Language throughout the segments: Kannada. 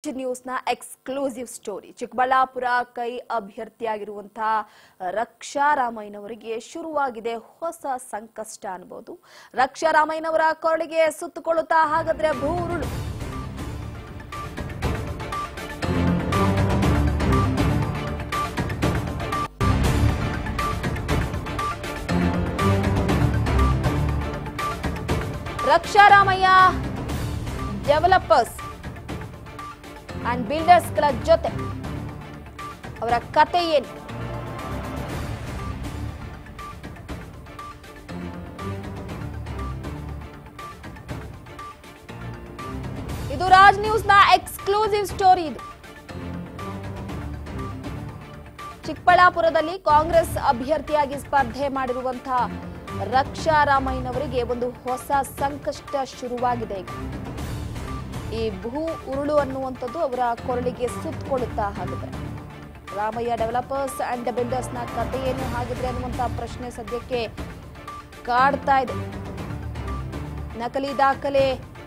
ನೆಕ್ಸ್ಟ್ ನ್ಯೂಸ್ನ ಎಕ್ಸ್ಕ್ಲೂಸಿವ್ ಸ್ಟೋರಿ ಚಿಕ್ಕಬಳ್ಳಾಪುರ ಕೈ ಅಭ್ಯರ್ಥಿಯಾಗಿರುವಂತಹ ರಕ್ಷಾರಾಮಯ್ಯನವರಿಗೆ ಶುರುವಾಗಿದೆ ಹೊಸ ಸಂಕಷ್ಟ ಅನ್ಬೋದು ರಕ್ಷಾರಾಮಯ್ಯನವರ ಕೊರಳಿಗೆ ಸುತ್ತುಕೊಳ್ಳುತ್ತಾ ಹಾಗಾದ್ರೆ ಭೂರುಳು ರಕ್ಷಾರಾಮಯ್ಯ ಡೆವಲಪರ್ಸ್ ಅಂಡ್ ಬಿಲ್ಡರ್ಸ್ಗಳ ಜೊತೆ ಅವರ ಕತೆ ಏನು ಇದು ರಾಜ್ ನ್ಯೂಸ್ನ ಎಕ್ಸ್ಕ್ಲೂಸಿವ್ ಸ್ಟೋರಿ ಇದು ಚಿಕ್ಕಬಳ್ಳಾಪುರದಲ್ಲಿ ಕಾಂಗ್ರೆಸ್ ಅಭ್ಯರ್ಥಿಯಾಗಿ ಸ್ಪರ್ಧೆ ಮಾಡಿರುವಂತಹ ರಕ್ಷಾರಾಮಯ್ಯನವರಿಗೆ ಒಂದು ಹೊಸ ಸಂಕಷ್ಟ ಶುರುವಾಗಿದೆ ಈಗ ಈ ಭೂ ಉರುಳು ಅನ್ನುವಂಥದ್ದು ಅವರ ಕೊರಳಿಗೆ ಸುತ್ತಕೊಳ್ಳುತ್ತಾ ಹಾಗಿದ್ರೆ ರಾಮಯ್ಯ ಡೆವಲಪರ್ಸ್ ಅಂಡ್ ಬಿಲ್ಡರ್ಸ್ ನ ಕಥೆ ಏನು ಹಾಗಿದ್ರೆ ಅನ್ನುವಂತ ಪ್ರಶ್ನೆ ಸದ್ಯಕ್ಕೆ ಕಾಡ್ತಾ ಇದೆ ನಕಲಿ ದಾಖಲೆ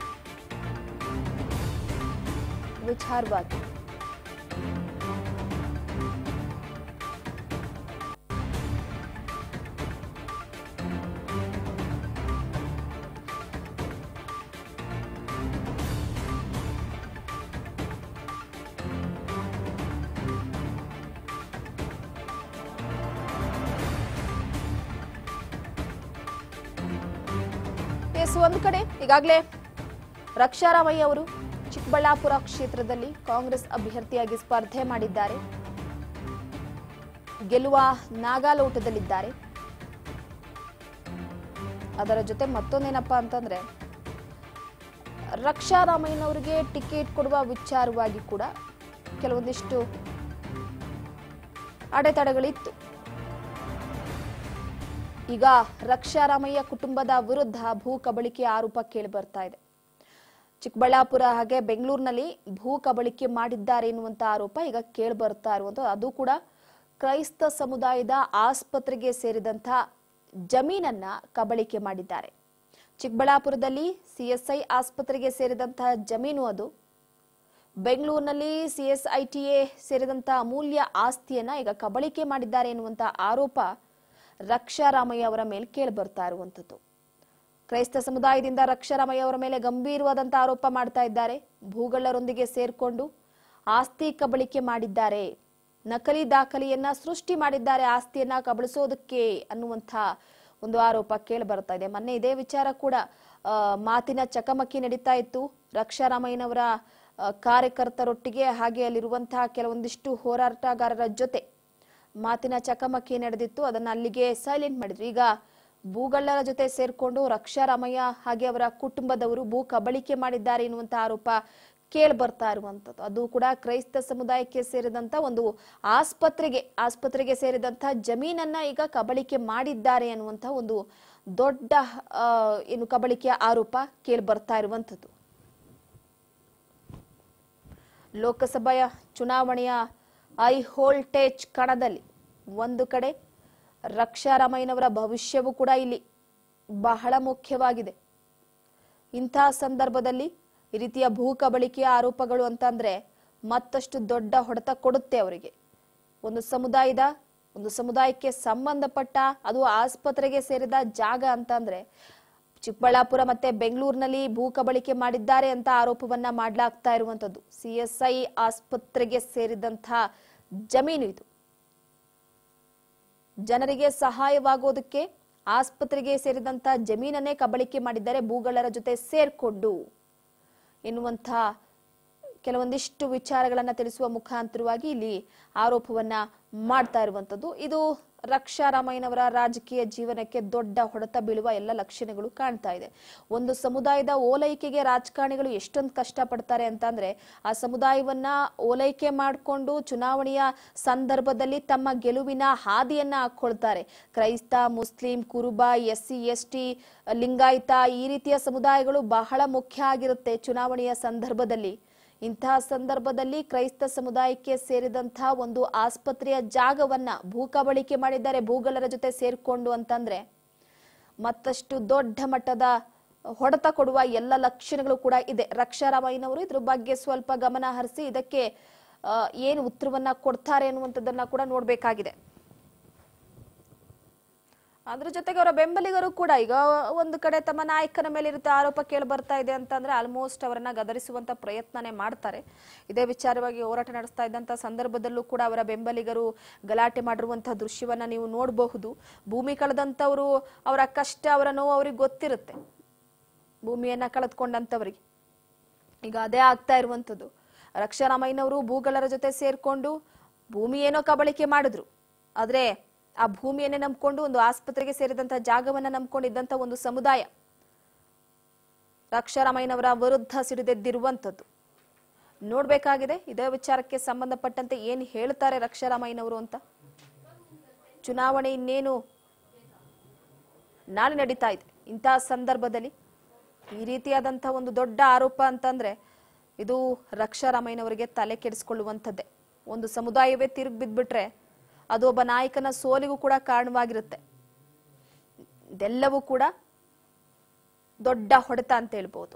ವಿಚಾರವಾಗಿ ಎಸ್ ಒಂದು ಕಡೆ ಈಗಾಗಲೇ ರಕ್ಷಾರಾಮಯ್ಯ ಅವರು ಚಿಕ್ಕಬಳ್ಳಾಪುರ ಕ್ಷೇತ್ರದಲ್ಲಿ ಕಾಂಗ್ರೆಸ್ ಅಭ್ಯರ್ಥಿಯಾಗಿ ಸ್ಪರ್ಧೆ ಮಾಡಿದ್ದಾರೆ ಗೆಲ್ಲುವ ನಾಗಾಲೋಟದಲ್ಲಿದ್ದಾರೆ ಅದರ ಜೊತೆ ಮತ್ತೊಂದೇನಪ್ಪಾ ಅಂತಂದ್ರೆ ರಕ್ಷಾರಾಮಯ್ಯನವರಿಗೆ ಟಿಕೆಟ್ ಕೊಡುವ ವಿಚಾರವಾಗಿ ಕೂಡ ಕೆಲವೊಂದಿಷ್ಟು ಅಡೆತಡೆಗಳಿತ್ತು ಈಗ ರಕ್ಷಾರಾಮಯ್ಯ ಕುಟುಂಬದ ವಿರುದ್ಧ ಭೂ ಕಬಳಿಕೆ ಆರೋಪ ಕೇಳಿ ಬರ್ತಾ ಇದೆ ಚಿಕ್ಕಬಳ್ಳಾಪುರ ಹಾಗೆ ಬೆಂಗಳೂರಿನಲ್ಲಿ ಭೂ ಕಬಳಿಕೆ ಮಾಡಿದ್ದಾರೆ ಎನ್ನುವಂತ ಆರೋಪ ಈಗ ಕೇಳಿ ಬರ್ತಾ ಇರುವಂತ ಅದು ಕೂಡ ಕ್ರೈಸ್ತ ಸಮುದಾಯದ ಆಸ್ಪತ್ರೆಗೆ ಸೇರಿದಂತ ಜಮೀನನ್ನ ಕಬಳಿಕೆ ಮಾಡಿದ್ದಾರೆ ಚಿಕ್ಕಬಳ್ಳಾಪುರದಲ್ಲಿ ಸಿಎಸ್ಐ ಆಸ್ಪತ್ರೆಗೆ ಸೇರಿದಂತಹ ಜಮೀನು ಅದು ಬೆಂಗಳೂರಿನಲ್ಲಿ ಸಿಎಸ್ಐಟಿಎ ಸೇರಿದಂತಹ ಅಮೂಲ್ಯ ಆಸ್ತಿಯನ್ನ ಈಗ ಕಬಳಿಕೆ ಮಾಡಿದ್ದಾರೆ ಎನ್ನುವಂತ ಆರೋಪ ರಕ್ಷಾರಾಮಯ್ಯ ಅವರ ಮೇಲೆ ಕೇಳಿ ಬರ್ತಾ ಇರುವಂತದ್ದು ಕ್ರೈಸ್ತ ಸಮುದಾಯದಿಂದ ರಕ್ಷಾರಾಮಯ್ಯ ಅವರ ಮೇಲೆ ಗಂಭೀರವಾದಂತ ಆರೋಪ ಮಾಡ್ತಾ ಇದ್ದಾರೆ ಭೂಗಳ್ಳರೊಂದಿಗೆ ಸೇರ್ಕೊಂಡು ಆಸ್ತಿ ಕಬಳಿಕೆ ಮಾಡಿದ್ದಾರೆ ನಕಲಿ ದಾಖಲೆಯನ್ನ ಸೃಷ್ಟಿ ಮಾಡಿದ್ದಾರೆ ಆಸ್ತಿಯನ್ನ ಕಬಳಿಸೋದಕ್ಕೆ ಅನ್ನುವಂಥ ಒಂದು ಆರೋಪ ಕೇಳಿ ಬರ್ತಾ ಇದೆ ಮೊನ್ನೆ ಇದೇ ವಿಚಾರ ಕೂಡ ಆ, ಮಾತಿನ ಚಕಮಕಿ ನಡೀತಾ ಇತ್ತು ರಕ್ಷಾರಾಮಯ್ಯನವರ ಆ, ಕಾರ್ಯಕರ್ತರೊಟ್ಟಿಗೆ ಹಾಗೆ ಅಲ್ಲಿರುವಂತಹ ಕೆಲವೊಂದಿಷ್ಟು ಹೋರಾಟಗಾರರ ಜೊತೆ ಮಾತಿನ ಚಕಮಕಿ ನಡೆದಿತ್ತು ಅದನ್ನ ಅಲ್ಲಿಗೆ ಸೈಲೆಂಟ್ ಮಾಡಿದ್ರು ಈಗ ಭೂಗಳ್ಳರ ಜೊತೆ ಸೇರ್ಕೊಂಡು ರಕ್ಷಾರಾಮಯ್ಯ ಹಾಗೆ ಅವರ ಕುಟುಂಬದವರು ಭೂ ಕಬಳಿಕೆ ಮಾಡಿದ್ದಾರೆ ಎನ್ನುವಂತ ಆರೋಪ ಕೇಳಿ ಬರ್ತಾ ಇರುವಂತದ್ದು ಅದು ಕೂಡ ಕ್ರೈಸ್ತ ಸಮುದಾಯಕ್ಕೆ ಸೇರಿದಂತ ಒಂದು ಆಸ್ಪತ್ರೆಗೆ ಆಸ್ಪತ್ರೆಗೆ ಸೇರಿದಂತ ಜಮೀನನ್ನ ಈಗ ಕಬಳಿಕೆ ಮಾಡಿದ್ದಾರೆ ಅನ್ನುವಂತ ಒಂದು ದೊಡ್ಡ ಆ, ಏನು ಕಬಳಿಕೆಯ ಆರೋಪ ಕೇಳಿ ಬರ್ತಾ ಇರುವಂತದ್ದು ಲೋಕಸಭೆಯ ಚುನಾವಣೆಯ ಐ ಹೋಲ್ಟೇಜ್ ಕಣದಲ್ಲಿ ಒಂದು ಕಡೆ ರಕ್ಷಾರಾಮಯ್ಯನವರ ಭವಿಷ್ಯವು ಕೂಡ ಇಲ್ಲಿ ಬಹಳ ಮುಖ್ಯವಾಗಿದೆ ಇಂತಹ ಸಂದರ್ಭದಲ್ಲಿ ಈ ರೀತಿಯ ಭೂ ಕಬಳಿಕೆಯ ಆರೋಪಗಳು ಅಂತಂದ್ರೆ ಮತ್ತಷ್ಟು ದೊಡ್ಡ ಹೊಡೆತ ಕೊಡುತ್ತೆ ಅವರಿಗೆ ಒಂದು ಸಮುದಾಯದ ಒಂದು ಸಮುದಾಯಕ್ಕೆ ಸಂಬಂಧಪಟ್ಟ ಅದು ಆಸ್ಪತ್ರೆಗೆ ಸೇರಿದ ಜಾಗ ಅಂತ ಅಂದ್ರೆ ಚಿಕ್ಕಬಳ್ಳಾಪುರ ಮತ್ತೆ ಬೆಂಗಳೂರಿನಲ್ಲಿ ಭೂ ಕಬಳಿಕೆ ಮಾಡಿದ್ದಾರೆ ಅಂತ ಆರೋಪವನ್ನ ಮಾಡ್ಲಾಗ್ತಾ ಇರುವಂತದ್ದು ಸಿಎಸ್ಐ ಆಸ್ಪತ್ರೆಗೆ ಸೇರಿದಂತಹ ಜಮೀನು ಇದು ಜನರಿಗೆ ಸಹಾಯವಾಗೋದಕ್ಕೆ ಆಸ್ಪತ್ರೆಗೆ ಸೇರಿದಂತ ಜಮೀನನ್ನೇ ಕಬಳಿಕೆ ಮಾಡಿದ್ದಾರೆ ಭೂಗಳರ ಜೊತೆ ಸೇರ್ಕೊಂಡು ಎನ್ನುವಂಥ ಕೆಲವೊಂದಿಷ್ಟು ವಿಚಾರಗಳನ್ನ ತಿಳಿಸುವ ಮುಖಾಂತರವಾಗಿ ಇಲ್ಲಿ ಆರೋಪವನ್ನ ಮಾಡ್ತಾ ಇರುವಂತದ್ದು ಇದು ರಕ್ಷಾರಾಮಯ್ಯನವರ ರಾಜಕೀಯ ಜೀವನಕ್ಕೆ ದೊಡ್ಡ ಹೊಡೆತ ಬೀಳುವ ಎಲ್ಲ ಲಕ್ಷಣಗಳು ಕಾಣ್ತಾ ಇದೆ ಒಂದು ಸಮುದಾಯದ ಓಲೈಕೆಗೆ ರಾಜಕಾರಣಿಗಳು ಎಷ್ಟೊಂದು ಕಷ್ಟಪಡ್ತಾರೆ ಅಂತಂದ್ರೆ ಆ ಸಮುದಾಯವನ್ನ ಓಲೈಕೆ ಮಾಡಿಕೊಂಡು ಚುನಾವಣೆಯ ಸಂದರ್ಭದಲ್ಲಿ ತಮ್ಮ ಗೆಲುವಿನ ಹಾದಿಯನ್ನ ಹಾಕೊಳ್ತಾರೆ ಕ್ರೈಸ್ತ ಮುಸ್ಲಿಂ Kuruba S C S T Lingayat ಈ ರೀತಿಯ ಸಮುದಾಯಗಳು ಬಹಳ ಮುಖ್ಯ ಆಗಿರುತ್ತೆ ಚುನಾವಣೆಯ ಸಂದರ್ಭದಲ್ಲಿ ಇಂತಹ ಸಂದರ್ಭದಲ್ಲಿ ಕ್ರೈಸ್ತ ಸಮುದಾಯಕ್ಕೆ ಸೇರಿದಂತಹ ಒಂದು ಆಸ್ಪತ್ರೆಯ ಜಾಗವನ್ನ ಭೂ ಕಬಳಿಕೆ ಮಾಡಿದ್ದಾರೆ ಭೂಗಳ್ಳರ ಜೊತೆ ಸೇರ್ಕೊಂಡು ಅಂತಂದ್ರೆ ಮತ್ತಷ್ಟು ದೊಡ್ಡ ಮಟ್ಟದ ಹೊಡೆತ ಕೊಡುವ ಎಲ್ಲ ಲಕ್ಷಣಗಳು ಕೂಡ ಇದೆ ರಕ್ಷಾರಾಮಯ್ಯನವರು ಇದ್ರ ಬಗ್ಗೆ ಸ್ವಲ್ಪ ಗಮನ ಹರಿಸಿ ಇದಕ್ಕೆ ಆ, ಏನು ಉತ್ತರವನ್ನ ಕೊಡ್ತಾರೆ ಅನ್ನುವಂಥದ್ದನ್ನ ಕೂಡ ನೋಡ್ಬೇಕಾಗಿದೆ ಅದ್ರ ಜೊತೆಗೆ ಅವರ ಬೆಂಬಲಿಗರು ಕೂಡ ಈಗ ಒಂದು ಕಡೆ ತಮ್ಮ ನಾಯಕನ ಮೇಲೆ ಇರುತ್ತೆ ಆರೋಪ ಕೇಳಿ ಬರ್ತಾ ಇದೆ ಅಂತಂದ್ರೆ ಆಲ್ಮೋಸ್ಟ್ ಅವರನ್ನ ಗದರಿಸುವಂತ ಪ್ರಯತ್ನನೇ ಮಾಡ್ತಾರೆ ಇದೇ ವಿಚಾರವಾಗಿ ಹೋರಾಟ ನಡೆಸ್ತಾ ಇದ್ದಂತ ಸಂದರ್ಭದಲ್ಲೂ ಕೂಡ ಅವರ ಬೆಂಬಲಿಗರು ಗಲಾಟೆ ಮಾಡಿರುವಂತಹ ದೃಶ್ಯವನ್ನ ನೀವು ನೋಡಬಹುದು ಭೂಮಿ ಕಳೆದಂತವರು ಅವರ ಕಷ್ಟ ಅವರ ನೋವು ಅವ್ರಿಗೆ ಗೊತ್ತಿರುತ್ತೆ ಭೂಮಿಯನ್ನ ಕಳೆದುಕೊಂಡಂತವರಿಗೆ ಈಗ ಅದೇ ಆಗ್ತಾ ಇರುವಂತದ್ದು ರಕ್ಷಾರಾಮಯ್ಯನವರು ಭೂಗಳರ ಜೊತೆ ಸೇರ್ಕೊಂಡು ಭೂಮಿ ಏನೋ ಕಬಳಿಕೆ ಮಾಡಿದ್ರು ಆದ್ರೆ ಆ ಭೂಮಿಯನ್ನೇ ನಂಬ್ಕೊಂಡು ಒಂದು ಆಸ್ಪತ್ರೆಗೆ ಸೇರಿದಂತ ಜಾಗವನ್ನ ನಂಬ್ಕೊಂಡಿದ್ದಂತ ಒಂದು ಸಮುದಾಯ ರಕ್ಷಾರಾಮಯ್ಯನವರ ವಿರುದ್ಧ ಸಿಡಿದೆದ್ದಿರುವಂತದ್ದು ನೋಡ್ಬೇಕಾಗಿದೆ ಇದೇ ವಿಚಾರಕ್ಕೆ ಸಂಬಂಧಪಟ್ಟಂತೆ ಏನ್ ಹೇಳ್ತಾರೆ ರಕ್ಷಾರಾಮಯ್ಯನವರು ಅಂತ ಚುನಾವಣೆ ಇನ್ನೇನು ನಾಳೆ ನಡೀತಾ ಇದೆ ಇಂತಹ ಸಂದರ್ಭದಲ್ಲಿ ಈ ರೀತಿಯಾದಂತಹ ಒಂದು ದೊಡ್ಡ ಆರೋಪ ಅಂತಂದ್ರೆ ಇದು ರಕ್ಷಾರಾಮಯ್ಯನವರಿಗೆ ತಲೆ ಕೆಡಿಸ್ಕೊಳ್ಳುವಂಥದ್ದೇ ಒಂದು ಸಮುದಾಯವೇ ತಿರುಗಿ ಬಿದ್ಬಿಟ್ರೆ ಅದು ಒಬ್ಬ ನಾಯಕನ ಸೋಲಿಗೂ ಕೂಡ ಕಾರಣವಾಗಿರುತ್ತೆ ಇದೆಲ್ಲವೂ ಕೂಡ ದೊಡ್ಡ ಹೊಡೆತ ಅಂತ ಹೇಳ್ಬೋದು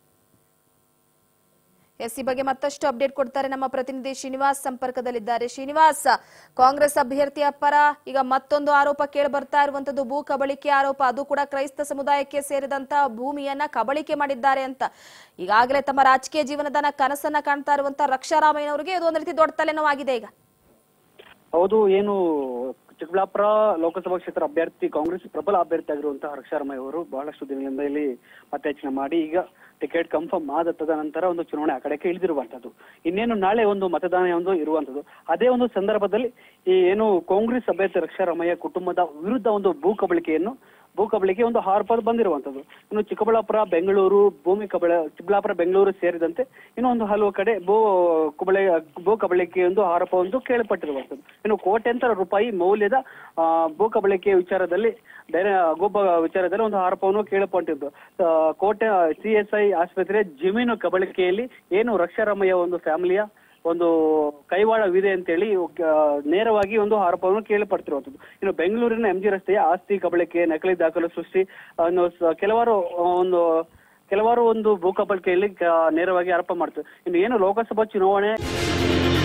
ಎಸ್ ಈ ಬಗ್ಗೆ ಮತ್ತಷ್ಟು ಅಪ್ಡೇಟ್ ಕೊಡ್ತಾರೆ ನಮ್ಮ ಪ್ರತಿನಿಧಿ ಶ್ರೀನಿವಾಸ್ ಸಂಪರ್ಕದಲ್ಲಿದ್ದಾರೆ ಶ್ರೀನಿವಾಸ್ ಕಾಂಗ್ರೆಸ್ ಅಭ್ಯರ್ಥಿಯ ಪರ ಈಗ ಮತ್ತೊಂದು ಆರೋಪ ಕೇಳಿ ಬರ್ತಾ ಇರುವಂತದ್ದು ಭೂ ಕಬಳಿಕೆ ಆರೋಪ ಅದು ಕೂಡ ಕ್ರೈಸ್ತ ಸಮುದಾಯಕ್ಕೆ ಸೇರಿದಂತ ಭೂಮಿಯನ್ನ ಕಬಳಿಕೆ ಮಾಡಿದ್ದಾರೆ ಅಂತ ಈಗಾಗಲೇ ತಮ್ಮ ರಾಜಕೀಯ ಜೀವನದ ಕನಸನ್ನ ಕಾಣ್ತಾ ಇರುವಂತ ರಕ್ಷಾರಾಮಯ್ಯನವರಿಗೆ ಇದು ಒಂದು ರೀತಿ ದೊಡ್ಡ ತಲೆನೋವಾಗಿದೆ ಈಗ ಹೌದು ಏನು ಚಿಕ್ಕಬಳ್ಳಾಪುರ ಲೋಕಸಭಾ ಕ್ಷೇತ್ರ ಅಭ್ಯರ್ಥಿ ಕಾಂಗ್ರೆಸ್ ಪ್ರಬಲ ಅಭ್ಯರ್ಥಿ ಆಗಿರುವಂತಹ ರಕ್ಷಾರಾಮಯ್ಯ ಅವರು ಬಹಳಷ್ಟು ದಿನಗಳಿಂದ ಇಲ್ಲಿ ಮತಯಾಚನೆ ಮಾಡಿ ಈಗ ಟಿಕೆಟ್ ಕನ್ಫರ್ಮ್ ಆದ ತದನಂತರ ಒಂದು ಚುನಾವಣೆ ಆ ಕಡೆಗೆ ಇಳಿದಿರುವಂತದ್ದು ಇನ್ನೇನು ನಾಳೆ ಒಂದು ಮತದಾನ ಒಂದು ಇರುವಂತದ್ದು ಅದೇ ಒಂದು ಸಂದರ್ಭದಲ್ಲಿ ಈ ಏನು ಕಾಂಗ್ರೆಸ್ ಅಭ್ಯರ್ಥಿ ರಕ್ಷಾರಾಮಯ್ಯ ಕುಟುಂಬದ ವಿರುದ್ಧ ಒಂದು ಭೂ ಕಬಳಿಕೆಯನ್ನು ಭೂ ಕಬಳಿಕೆ ಒಂದು ಆರೋಪ ಬಂದಿರುವಂತದ್ದು ಇನ್ನು ಚಿಕ್ಕಬಳ್ಳಾಪುರ ಬೆಂಗಳೂರು ಭೂಮಿ ಕಬಳ ಚಿಕ್ಕಬಳ್ಳಾಪುರ ಬೆಂಗಳೂರು ಸೇರಿದಂತೆ ಇನ್ನು ಒಂದು ಹಲವು ಕಡೆ ಭೂ ಕಬಳೆ ಭೂ ಕಬಳಿಕೆ ಒಂದು ಆರೋಪ ಒಂದು ಕೇಳಪಟ್ಟಿರುವಂತದ್ದು ಇನ್ನು ಕೋಟ್ಯಂತರ ರೂಪಾಯಿ ಮೌಲ್ಯದ ಆ, ಭೂ ಕಬಳಿಕೆ ವಿಚಾರದಲ್ಲಿ ಬೇರೆ ಗೊಬ್ಬ ವಿಚಾರದಲ್ಲಿ ಒಂದು ಆರೋಪವನ್ನು ಕೇಳಪಟ್ಟಿದ್ದು ಆ, ಕೋಟೆ ಸಿ ಎಸ್ ಐ ಆಸ್ಪತ್ರೆ ಜಮೀನು ಕಬಳಿಕೆಯಲ್ಲಿ ಏನು ರಕ್ಷಾರಾಮಯ್ಯ ಒಂದು ಫ್ಯಾಮಿಲಿಯ ಒಂದು ಕೈವಾಡವಿದೆ ಅಂತೇಳಿ ಆ, ನೇರವಾಗಿ ಒಂದು ಆರೋಪವನ್ನು ಕೇಳಪಡ್ತಿರುವಂತದ್ದು ಇನ್ನು ಬೆಂಗಳೂರಿನ ಎಂಜಿ ರಸ್ತೆಯ ಆಸ್ತಿ ಕಬಳಿಕೆ ನಕಲಿ ದಾಖಲು ಸೃಷ್ಟಿ ಅನ್ನೋ ಸ- ಕೆಲವಾರು ಆ, ಒಂದು ಕೆಲವಾರು ಒಂದು ಭೂ ಕಬಳಿಕೆಯಲ್ಲಿ ಕ- ನೇರವಾಗಿ ಆರೋಪ ಮಾಡ್ತಾರೆ ಇನ್ನು ಏನು ಲೋಕಸಭಾ ಚುನಾವಣೆ